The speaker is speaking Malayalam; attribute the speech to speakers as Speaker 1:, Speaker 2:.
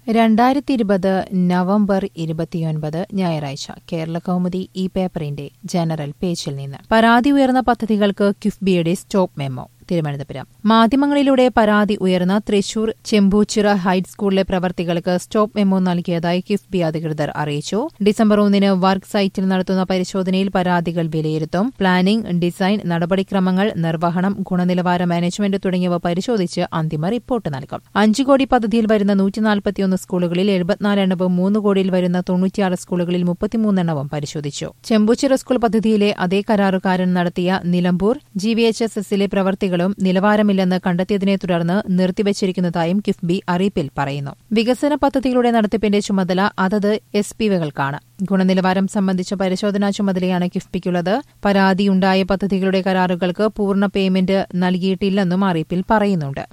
Speaker 1: രണ്ടായിരത്തി ഇരുപത് നവംബർ ഇരുപത്തിയൊൻപത് ഞായറാഴ്ച കേരള കൗമുദി ഈ പേപ്പറിന്റെ ജനറൽ പേജിൽ നിന്ന് പരാതി ഉയർന്ന പദ്ധതികൾക്ക് കിഫ്ബിയുടെ സ്റ്റോപ്പ് മെമ്മോ തിരുവനന്തപുരം മാധ്യമങ്ങളിലൂടെ പരാതി ഉയർന്ന തൃശൂർ ചെമ്പൂച്ചിറ ഹൈസ്കൂളിലെ പ്രവർത്തികൾക്ക് സ്റ്റോപ്പ് മെമ്മോ നൽകിയതായി കിഫ്ബി അധികൃതർ അറിയിച്ചു ഡിസംബർ ഒന്നിന് വർക്ക് സൈറ്റിൽ നടത്തുന്ന പരിശോധനയിൽ പരാതികൾ വിലയിരുത്തും പ്ലാനിംഗ് ഡിസൈൻ നടപടിക്രമങ്ങൾ നിർവഹണം ഗുണനിലവാര മാനേജ്മെന്റ് തുടങ്ങിയവ പരിശോധിച്ച് അന്തിമ റിപ്പോർട്ട് നൽകും അഞ്ചു കോടി പദ്ധതിയിൽ വരുന്ന നൂറ്റിനാൽപ്പത്തിയൊന്ന് സ്കൂളുകളിൽ എഴുപത്തിനാല് എണ്ണവും മൂന്ന് കോടിയിൽ വരുന്ന തൊണ്ണൂറ്റിയാറ് സ്കൂളുകളിൽ മുപ്പത്തിമൂന്നെണ്ണവും പരിശോധിച്ചു ചെമ്പൂച്ചിറ സ്കൂൾ പദ്ധതിയിലെ അതേ കരാറുകാരൻ നടത്തിയ Nilambur G V H S എസിലെ പ്രവർത്തികളും നിലവാരമില്ലെന്ന് കണ്ടെത്തിയതിനെ തുടർന്ന് നിർത്തിവച്ചിരിക്കുന്നതായും കിഫ്ബി അറിയിപ്പിൽ പറയുന്നു വികസന പദ്ധതികളുടെ നടത്തിപ്പിന്റെ ചുമതല അതത് എസ് പിവകൾക്കാണ് ഗുണനിലവാരം സംബന്ധിച്ച പരിശോധനാ ചുമതലയാണ് കിഫ്ബിക്കുള്ളത് പരാതിയുണ്ടായ പദ്ധതികളുടെ കരാറുകൾക്ക് പൂർണ്ണ പേയ്മെന്റ് നൽകിയിട്ടില്ലെന്നും അറിയിപ്പിൽ പറയുന്നുണ്ട്